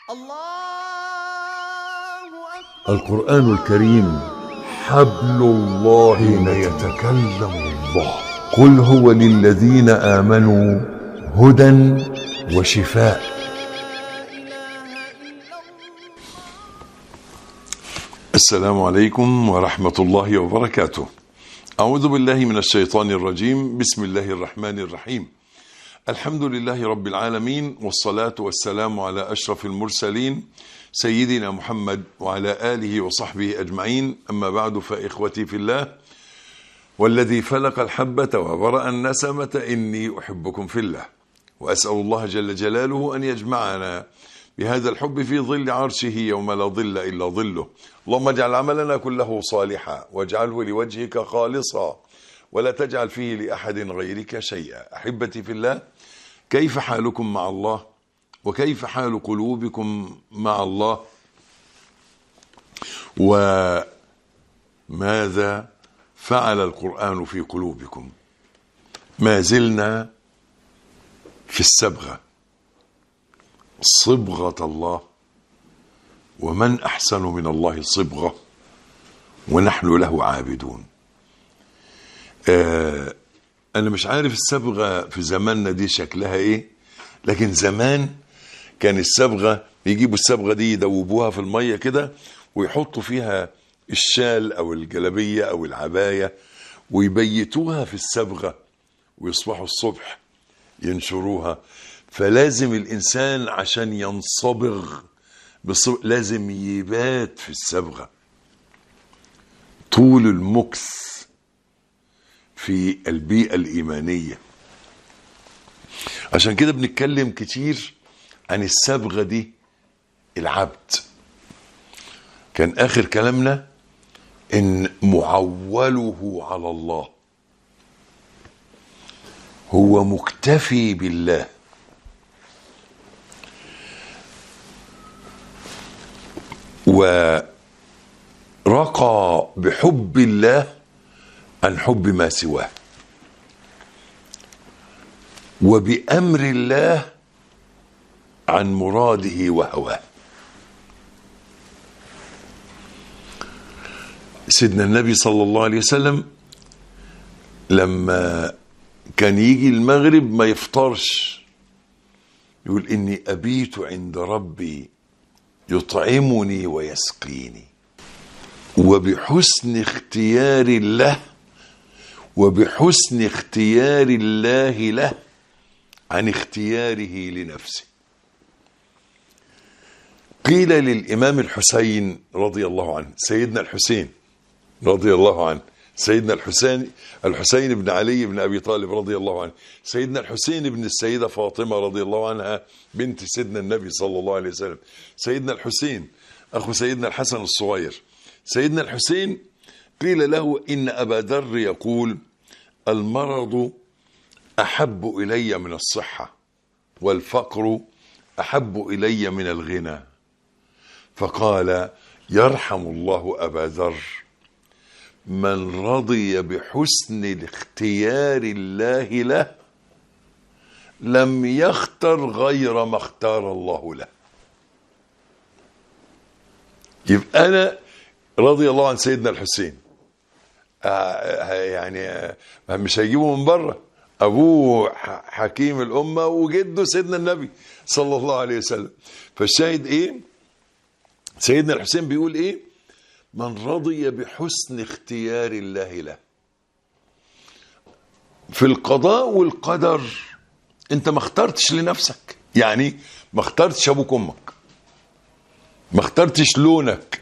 الله أكبر القرآن الكريم حبل الله حين يتكلم الله قل هو للذين آمنوا هدى وشفاء لا إله إلا الله السلام عليكم ورحمة الله وبركاته. أعوذ بالله من الشيطان الرجيم، بسم الله الرحمن الرحيم. الحمد لله رب العالمين والصلاة والسلام على أشرف المرسلين سيدنا محمد وعلى آله وصحبه أجمعين، أما بعد فإخوتي في الله والذي فلق الحبة وبرأ النسمة إني أحبكم في الله. وأسأل الله جل جلاله أن يجمعنا بهذا الحب في ظل عرشه يوم لا ظل إلا ظله اللهم اجعل عملنا كله صالحا واجعله لوجهك خالصا ولا تجعل فيه لأحد غيرك شيئا أحبتي في الله كيف حالكم مع الله وكيف حال قلوبكم مع الله وماذا فعل القرآن في قلوبكم ما زلنا في السبغه صبغة الله ومن أحسن من الله صبغة ونحن له عابدون آه أنا مش عارف الصبغة في زماننا دي شكلها إيه لكن زمان كان الصبغة يجيبوا الصبغة دي يدوبوها في المية كده ويحطوا فيها الشال أو الجلبية أو العباية ويبيتوها في الصبغة ويصبحوا الصبح ينشروها فلازم الإنسان عشان ينصبغ بالصبغ لازم يبات في الصبغة طول المكث في البيئة الإيمانية عشان كده بنتكلم كتير عن الصبغة دي العبد كان آخر كلامنا إن معوله على الله هو مكتفي بالله ورقى بحب الله عن حب ما سواه وبأمر الله عن مراده وهواه سيدنا النبي صلى الله عليه وسلم لما كان يجي المغرب ما يفطرش يقول إني أبيت عند ربي يطعمني ويسقيني وبحسن اختيار الله وبحسن اختيار الله له عن اختياره لنفسه قيل للإمام الحسين رضي الله عنه سيدنا الحسين رضي الله عنه سيدنا الحسين الحسين بن علي بن ابي طالب رضي الله عنه سيدنا الحسين بن السيده فاطمه رضي الله عنها بنت سيدنا النبي صلى الله عليه وسلم سيدنا الحسين اخو سيدنا الحسن الصغير سيدنا الحسين قيل له ان ابا ذر يقول المرض احب الي من الصحه والفقر احب الي من الغنى فقال يرحم الله ابا ذر من رضي بحسن الاختيار الله له لم يختر غير ما اختار الله له يبقى انا رضي الله عن سيدنا الحسين آه يعني آه مش هيجيبه من بره ابوه حكيم الامه وجده سيدنا النبي صلى الله عليه وسلم فالشاهد ايه سيدنا الحسين بيقول ايه من رضي بحسن اختيار الله له في القضاء والقدر انت ما اخترتش لنفسك يعني ما اخترتش ابوك امك ما اخترتش لونك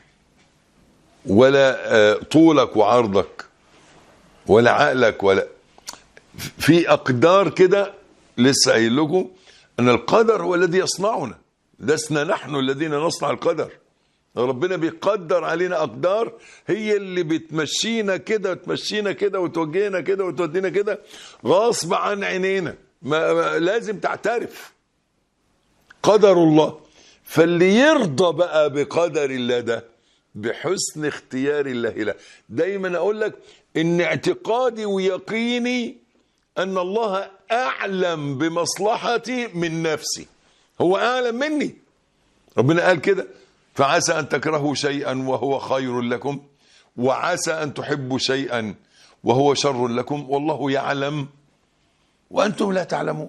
ولا طولك وعرضك ولا عقلك ولا في اقدار كده لسه قايل لكم ان القدر هو الذي يصنعنا لسنا نحن الذين نصنع القدر ربنا بيقدر علينا اقدار هي اللي بتمشينا كده وتمشينا كده وتوجهنا كده وتودينا كده غصب عن عينينا ما ما- لازم تعترف قدر الله فاللي يرضى بقى بقدر الله ده بحسن اختيار الله له دايما اقول لك ان اعتقادي ويقيني ان الله اعلم بمصلحتي من نفسي هو اعلم مني ربنا قال كده فعسى ان تكرهوا شيئا وهو خير لكم وعسى ان تحبوا شيئا وهو شر لكم والله يعلم وانتم لا تعلمون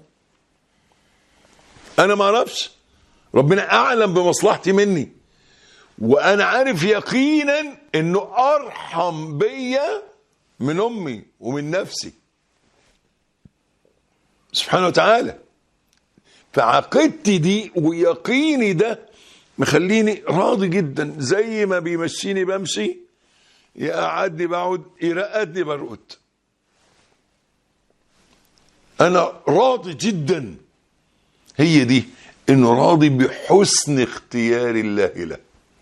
انا ما اعرفش ربنا اعلم بمصلحتي مني وانا عارف يقينا انه ارحم بيا من امي ومن نفسي سبحانه وتعالى فعقيدتي دي ويقيني ده مخليني راضي جدا زي ما بيمشيني بمشي يقعدني بقعد يرقدني برقد انا راضي جدا هي دي انه راضي بحسن اختيار الله له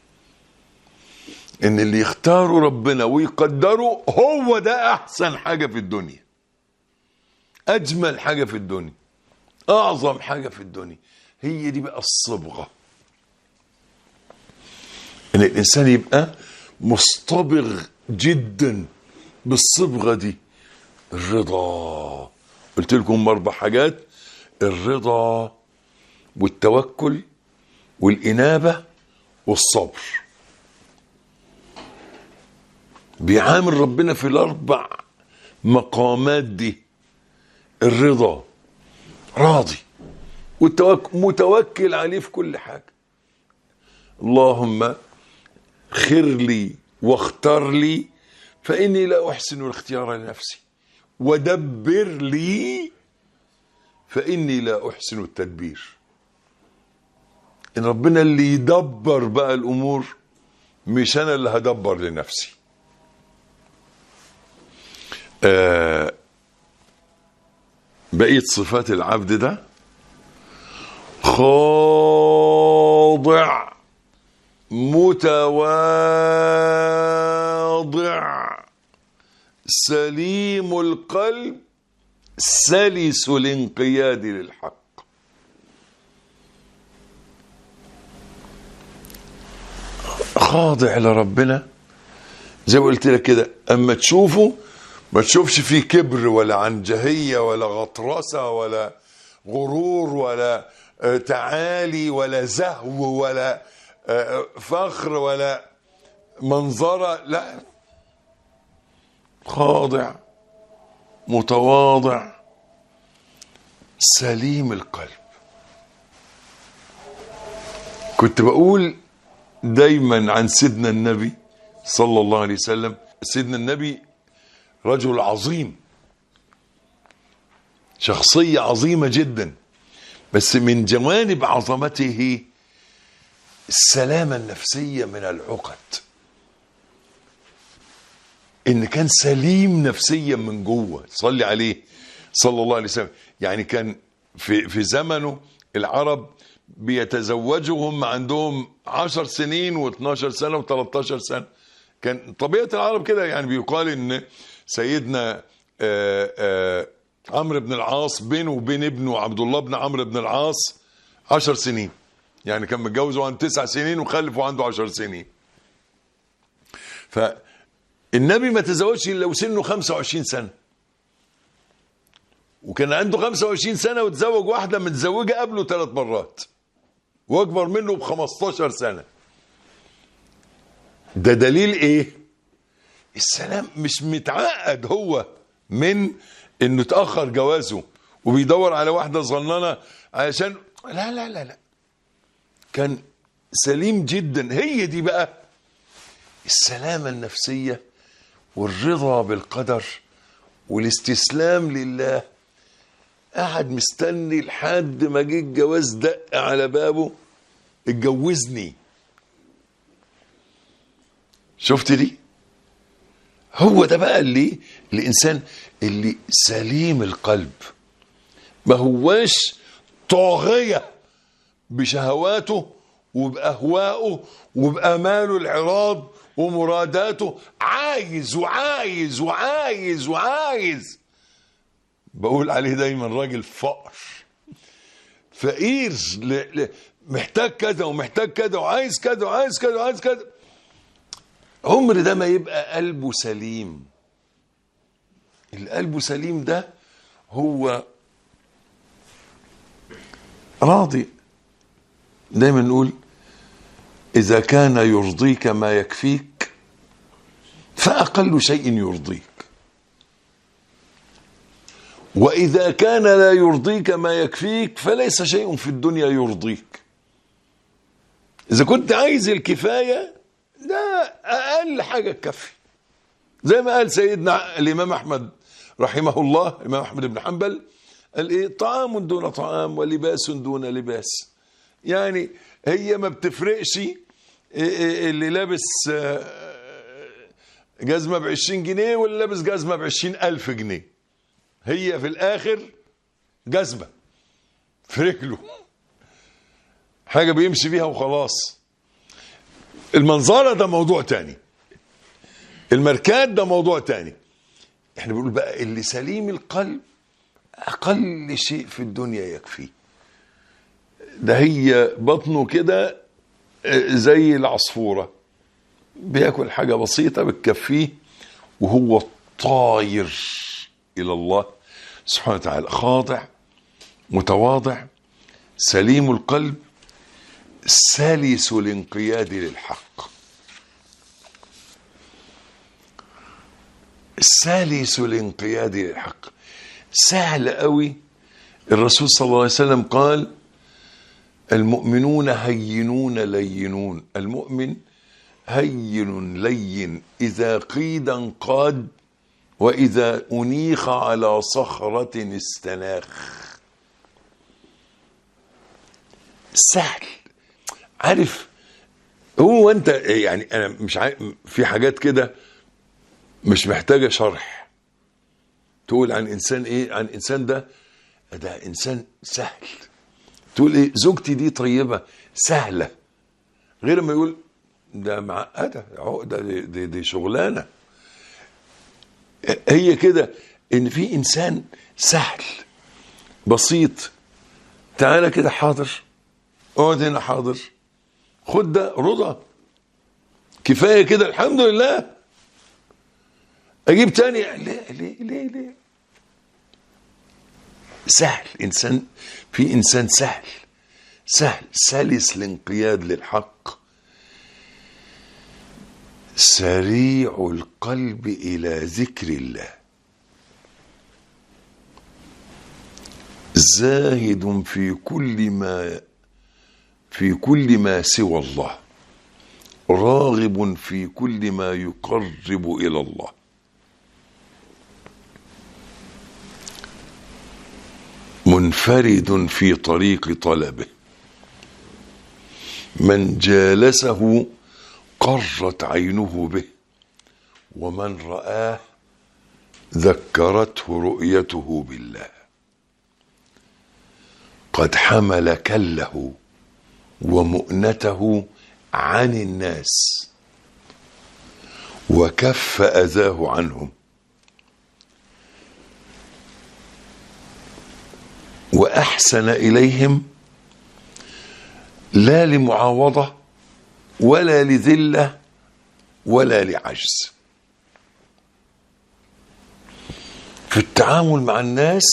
ان اللي يختاره ربنا ويقدره هو ده احسن حاجه في الدنيا اجمل حاجه في الدنيا اعظم حاجه في الدنيا هي دي بقى الصبغه ان الانسان يبقى مصطبغ جدا بالصبغه دي الرضا قلت لكم اربع حاجات الرضا والتوكل والانابه والصبر بيعامل ربنا في الاربع مقامات دي الرضا راضي والتوكل متوكل عليه في كل حاجه اللهم خر لي واختار لي فاني لا احسن الاختيار لنفسي ودبر لي فاني لا احسن التدبير ان ربنا اللي يدبر بقى الامور مش انا اللي هدبر لنفسي آه بقية صفات العبد ده خاضع متواضع سليم القلب سلس الانقياد للحق خاضع لربنا زي ما قلت لك كده اما تشوفه ما تشوفش فيه كبر ولا عنجهيه ولا غطرسه ولا غرور ولا آه، تعالي ولا زهو ولا آه، فخر ولا منظره لا خاضع متواضع سليم القلب كنت بقول دايما عن سيدنا النبي صلى الله عليه وسلم سيدنا النبي رجل عظيم شخصية عظيمة جدا بس من جوانب عظمته السلامة النفسية من العقد ان كان سليم نفسيا من جوه صلي عليه صلى الله عليه وسلم يعني كان في في زمنه العرب بيتزوجوا عندهم عشر سنين و12 سنة و13 سنة كان طبيعة العرب كده يعني بيقال ان سيدنا آه، آه، عمرو بن العاص بينه وبين ابنه عبد الله بن عمرو بن العاص عشر سنين يعني كان متجوز وعنده تسع سنين وخلف وعنده عشر سنين فالنبي ما تزوجش الا وسنه 25 سنه وكان عنده 25 سنه وتزوج واحده متزوجه قبله ثلاث مرات واكبر منه ب 15 سنه ده دليل ايه السلام مش متعقد هو من انه اتاخر جوازه وبيدور على واحده صغننه علشان لا لا لا لا كان سليم جدا هي دي بقى السلامه النفسيه والرضا بالقدر والاستسلام لله قاعد مستني لحد ما جه الجواز دق على بابه اتجوزني شفت دي هو ده بقى اللي الانسان اللي سليم القلب ما هواش طاغيه بشهواته وباهوائه وباماله العراض ومراداته عايز وعايز وعايز وعايز بقول عليه دايما راجل فقر فقير ل... ل... محتاج كذا ومحتاج كذا وعايز كذا وعايز كذا وعايز كذا عمر ده ما يبقى قلبه سليم القلب سليم ده هو راضي دايما نقول إذا كان يرضيك ما يكفيك فأقل شيء يرضيك وإذا كان لا يرضيك ما يكفيك فليس شيء في الدنيا يرضيك إذا كنت عايز الكفاية ده أقل حاجة تكفي زي ما قال سيدنا الإمام أحمد رحمه الله الإمام أحمد بن حنبل قال إيه طعام دون طعام ولباس دون لباس يعني هي ما بتفرقش إيه إيه اللي لابس آه، جزمة بعشرين جنيه واللي لابس جزمة بعشرين ألف جنيه هي في الآخر جزمة في رجله حاجة بيمشي بيها وخلاص المنظرة ده موضوع تاني الماركات ده موضوع تاني احنا بنقول بقى اللي سليم القلب أقل شيء في الدنيا يكفيه ده هي بطنه كده آه، زي العصفورة بياكل حاجة بسيطة بتكفيه وهو طاير إلى الله سبحانه وتعالى خاضع متواضع سليم القلب سلس الانقياد للحق سلس الانقياد للحق سهل قوي الرسول صلى الله عليه وسلم قال المؤمنون هينون لينون المؤمن هين لين إذا قيد انقاد وإذا أنيخ على صخرة استناخ سهل عارف هو انت يعني انا مش عارف في حاجات كده مش محتاجه شرح تقول عن انسان ايه عن انسان ده ده انسان سهل تقول ايه زوجتي دي طيبه سهله غير ما يقول ده معقده عقده دي, دي, دي شغلانه هي كده ان في انسان سهل بسيط تعالى كده حاضر اقعد هنا حاضر خد ده رضا كفايه كده الحمد لله اجيب تاني ليه ليه ليه ليه سهل انسان في انسان سهل سهل سلس الانقياد للحق سريع القلب الى ذكر الله زاهد في كل ما في كل ما سوى الله راغب في كل ما يقرب الى الله منفرد في طريق طلبه من جالسه قرت عينه به ومن رآه ذكرته رؤيته بالله قد حمل كله ومؤنته عن الناس وكف اذاه عنهم واحسن اليهم لا لمعاوضه ولا لذله ولا لعجز في التعامل مع الناس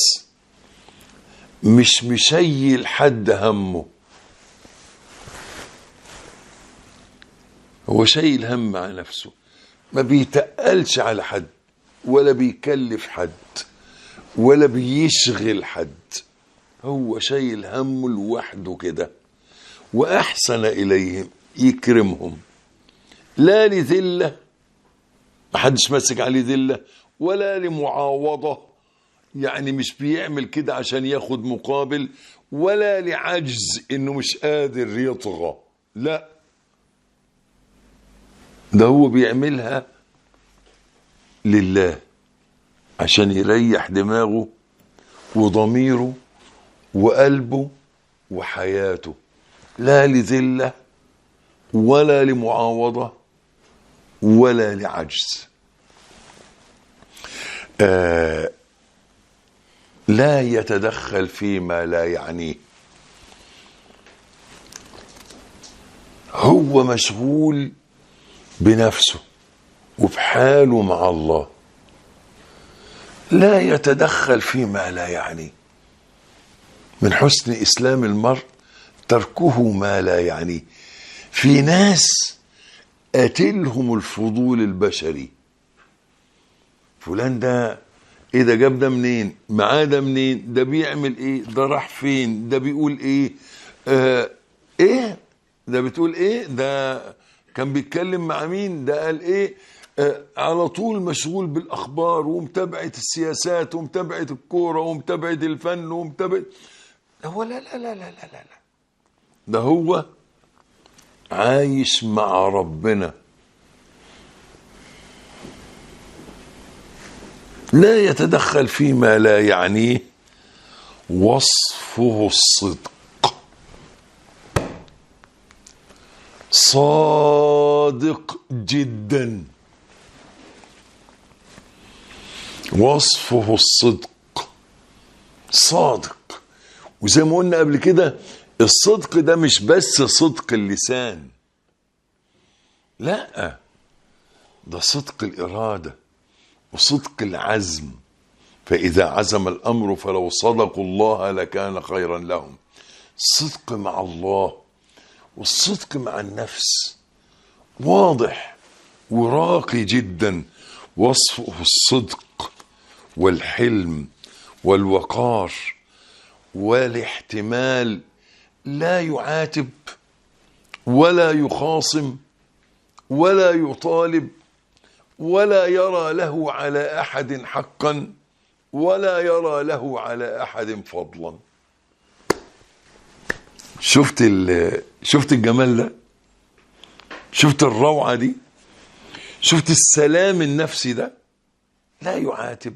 مش مشيل حد همه هو شايل هم على نفسه ما بيتقلش على حد ولا بيكلف حد ولا بيشغل حد هو شايل همه لوحده كده واحسن اليهم يكرمهم لا لذله محدش ماسك عليه ذله ولا لمعاوضه يعني مش بيعمل كده عشان ياخد مقابل ولا لعجز انه مش قادر يطغى لا ده هو بيعملها لله عشان يريح دماغه وضميره وقلبه وحياته لا لذله ولا لمعاوضه ولا لعجز آه لا يتدخل فيما لا يعنيه هو مشغول بنفسه وبحاله مع الله لا يتدخل فيما لا يعنيه من حسن اسلام المرء تركه ما لا يعنيه في ناس قاتلهم الفضول البشري فلان ده ايه ده جاب ده منين معاه ده منين ده بيعمل ايه ده راح فين ده بيقول ايه آه ايه ده بتقول ايه ده كان بيتكلم مع مين ده قال ايه آه على طول مشغول بالاخبار ومتابعه السياسات ومتابعه الكوره ومتابعه الفن ومتابعه هو لا لا لا لا لا لا لا ده هو عايش مع ربنا لا يتدخل فيما لا يعنيه وصفه الصدق صادق جدا وصفه الصدق صادق وزي ما قلنا قبل كده الصدق ده مش بس صدق اللسان لا ده صدق الإرادة وصدق العزم فإذا عزم الأمر فلو صدقوا الله لكان خيرا لهم الصدق مع الله والصدق مع النفس واضح وراقي جدا وصفه الصدق والحلم والوقار والاحتمال لا يعاتب ولا يخاصم ولا يطالب ولا يرى له على احد حقا ولا يرى له على احد فضلا شفت ال- شفت الجمال ده شفت الروعه دي شفت السلام النفسي ده لا يعاتب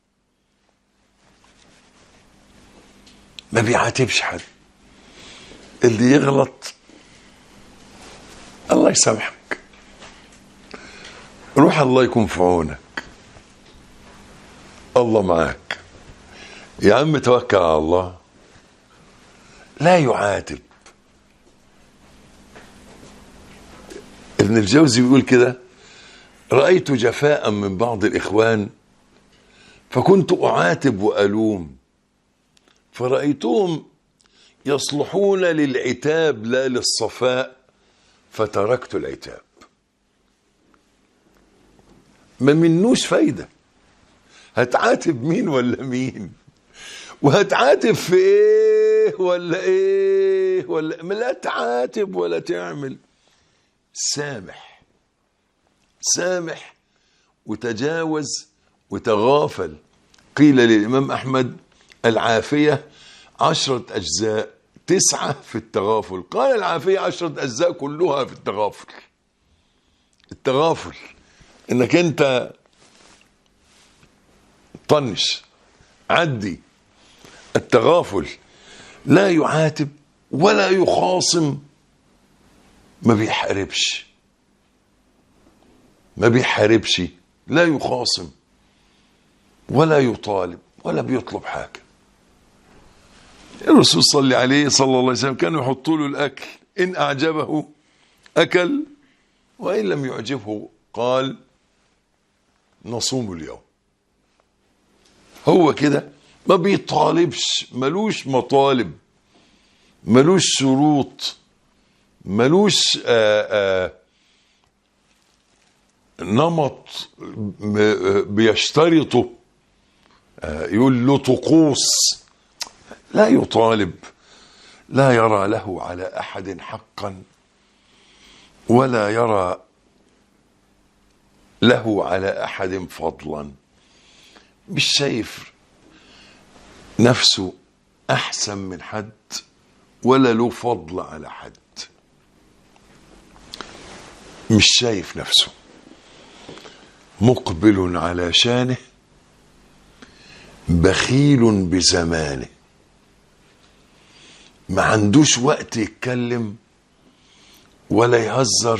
ما بيعاتبش حد اللي يغلط الله يسامحك روح الله يكون في عونك الله معاك يا عم توكل على الله لا يعاتب ابن الجوزي بيقول كده رأيت جفاء من بعض الإخوان فكنت أعاتب وألوم فرأيتهم يصلحون للعتاب لا للصفاء فتركت العتاب ما منوش فايدة هتعاتب مين ولا مين وهتعاتب في ايه ولا ايه ولا ما لا تعاتب ولا تعمل سامح سامح وتجاوز وتغافل قيل للإمام أحمد العافية عشرة أجزاء تسعة في التغافل قال العافية عشرة أجزاء كلها في التغافل التغافل انك انت طنش عدي التغافل لا يعاتب ولا يخاصم ما بيحاربش ما بيحاربش لا يخاصم ولا يطالب ولا بيطلب حاجه الرسول صلى عليه صلى الله عليه وسلم كانوا يحطوا له الاكل ان اعجبه اكل وان لم يعجبه قال نصوم اليوم هو كده ما بيطالبش ملوش مطالب ملوش شروط ملوش آآ آآ نمط م- آه بيشترطه آه يقول له طقوس لا يطالب لا يرى له على احد حقا ولا يرى له على احد فضلا مش شايف نفسه احسن من حد ولا له فضل على حد مش شايف نفسه مقبل على شانه بخيل بزمانه ما عندوش وقت يتكلم ولا يهزر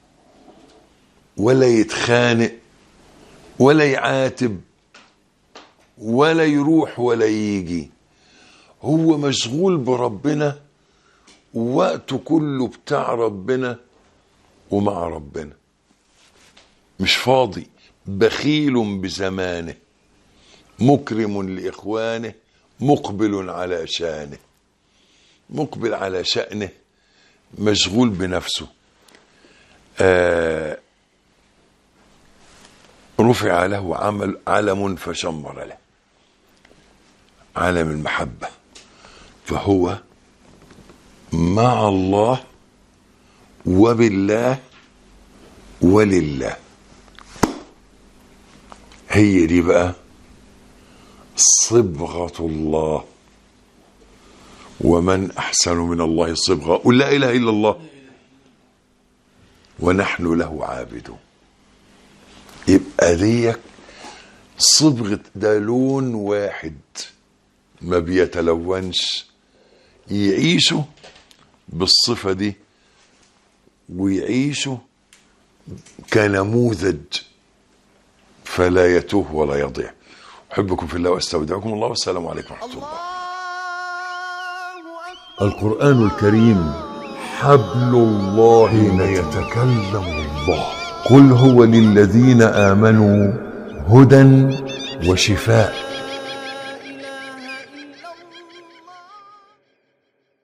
ولا يتخانق ولا يعاتب ولا يروح ولا يجي هو مشغول بربنا ووقته كله بتاع ربنا ومع ربنا مش فاضي بخيل بزمانه مكرم لإخوانه مقبل على شانه مقبل على شأنه مشغول بنفسه آه رفع له عمل علم فشمر له علم المحبة فهو مع الله وبالله ولله هي دي بقى صبغة الله ومن أحسن من الله صبغة قل لا إله إلا الله ونحن له عابدون يبقى ديك صبغة ده لون واحد ما بيتلونش يعيشوا بالصفة دي ويعيشوا كنموذج فلا يتوه ولا يضيع أحبكم في الله واستودعكم الله والسلام عليكم ورحمة الله الله أكبر القرآن الكريم حبل الله حين يتكلم الله قل هو للذين آمنوا هدى وشفاء